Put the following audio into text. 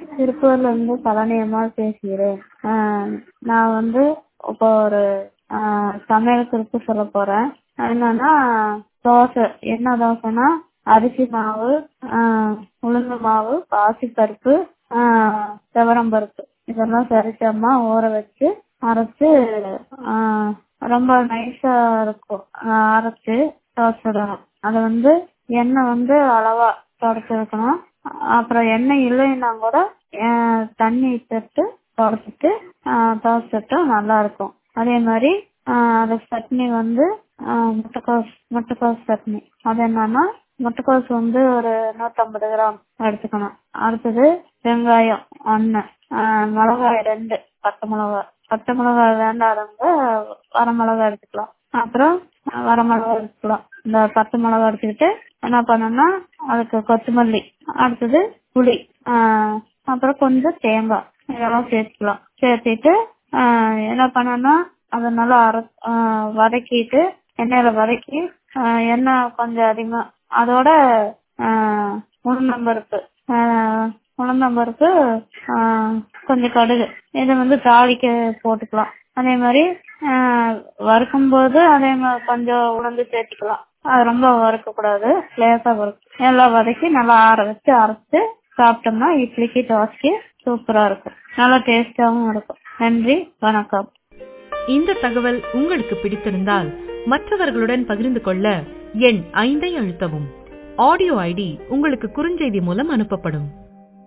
திருப்பூர்ல இருந்து பழனியம்மா பேசுகிறேன் ஆஹ் நான் வந்து இப்போ ஒரு ஆஹ் சமையல் குறிப்பு சொல்ல போறேன் என்னன்னா தோசை என்ன தோசைன்னா அரிசி மாவு ஆஹ் உளுந்து மாவு பாசிப்பருப்பு ஆஹ் துவரம் பருப்பு இதெல்லாம் சரிசமமா ஊற வச்சு அரைச்சு ஆஹ் ரொம்ப நைஸா இருக்கும் ஆஹ் அரைச்சு தோசை சுடணும் அதை வந்து எண்ணெய் வந்து அளவா தொடச்சு வைக்கணும் அப்புறம் எண்ணெய் இல்லைன்னா கூட ஆஹ் தண்ணி தொட்டு தொடச்சிட்டு ஆஹ் தோசை சுட்டா நல்லா இருக்கும் அதே மாதிரி ஆஹ் அது சட்னி வந்து ஆஹ் முட்டைக்கோஸ் முட்டைக்கோஸ் சட்னி அது என்னன்னா முட்டைக்கோஸ் வந்து ஒரு நூத்தம்பது கிராம் எடுத்துக்கணும் அடுத்தது வெங்காயம் ஒன்னு ஆஹ் மிளகாய் ரெண்டு பச்சை மிளகாய் பச்சை மிளகாய் வேண்டாதவங்க வர மிளகாய் எடுத்துக்கலாம் அப்புறம் வர மிளகாய் எடுத்துக்கலாம் இந்த பச்சை மிளகாய் எடுத்துக்கிட்டு என்ன பண்ணணும்னா அதுக்கு கொத்தமல்லி அடுத்தது புளி ஆஹ் அப்புறம் கொஞ்சம் தேங்காய் இதெல்லாம் சேர்த்துக்கலாம் சேர்த்திட்டு ஆஹ் என்ன பண்ணணும்னா அதை நல்லா அரை ஆஹ் வதக்கிட்டு எண்ணெயில வதக்கி ஆஹ் எண்ணெய் கொஞ்சம் அதிகமா அதோட ஆஹ் உளுந்தம்பருப்பு ஆஹ் உளுந்தம்பருப்பு ஆஹ் கொஞ்சம் கடுகு இதை வந்து தாளிக்க போட்டுக்கலாம் அதே மாதிரி ஆஹ் வறுக்கும் போது அதே மாதிரி கொஞ்சம் உளுந்து சேர்த்துக்கலாம் அது ரொம்ப வறுக்க கூடாது லேசா வறுக்கும் எல்லாம் வதக்கி நல்லா ஆற வச்சு அரைச்சு சாப்பிட்டோம்னா இட்லிக்கு தோசைக்கு சூப்பரா இருக்கும் நல்லா டேஸ்டாவும் இருக்கும் நன்றி வணக்கம் இந்த தகவல் உங்களுக்கு பிடித்திருந்தால் மற்றவர்களுடன் பகிர்ந்து கொள்ள எண் ஐந்தை அழுத்தவும் ஆடியோ ஐடி உங்களுக்கு குறுஞ்செய்தி மூலம் அனுப்பப்படும்